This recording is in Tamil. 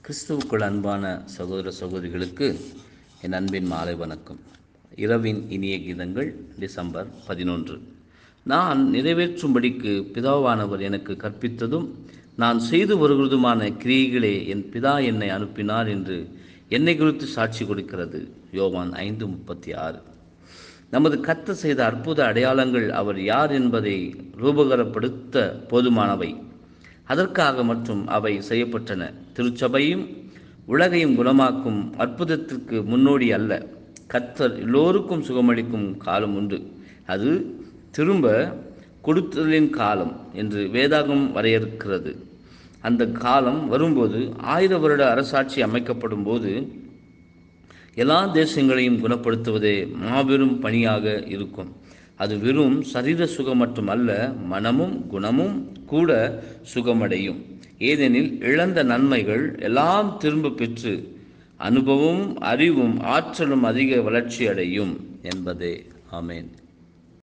கிறிஸ்துவுக்குள் அன்பான சகோதர சகோதரிகளுக்கு என் அன்பின் மாலை வணக்கம் இரவின் இனிய கீதங்கள் டிசம்பர் பதினொன்று நான் நிறைவேற்றும்படிக்கு பிதாவானவர் எனக்கு கற்பித்ததும் நான் செய்து வருகிறதுமான கிரியைகளே என் பிதா என்னை அனுப்பினார் என்று என்னை குறித்து சாட்சி கொடுக்கிறது யோவான் ஐந்து முப்பத்தி ஆறு நமது கத்த செய்த அற்புத அடையாளங்கள் அவர் யார் என்பதை ரூபகரப்படுத்த போதுமானவை அதற்காக மற்றும் அவை செய்யப்பட்டன திருச்சபையும் உலகையும் குணமாக்கும் அற்புதத்திற்கு முன்னோடி அல்ல கத்தர் எல்லோருக்கும் சுகமளிக்கும் காலம் உண்டு அது திரும்ப கொடுத்தலின் காலம் என்று வேதாகம் வரையறுக்கிறது அந்த காலம் வரும்போது ஆயிர வருட அரசாட்சி அமைக்கப்படும் போது எல்லா தேசங்களையும் குணப்படுத்துவதே மாபெரும் பணியாக இருக்கும் அது வெறும் சரீர சுகம் மட்டுமல்ல மனமும் குணமும் கூட சுகமடையும் ஏனெனில் இழந்த நன்மைகள் எல்லாம் திரும்ப பெற்று அனுபவமும் அறிவும் ஆற்றலும் அதிக வளர்ச்சி அடையும் என்பதே ஆமேன்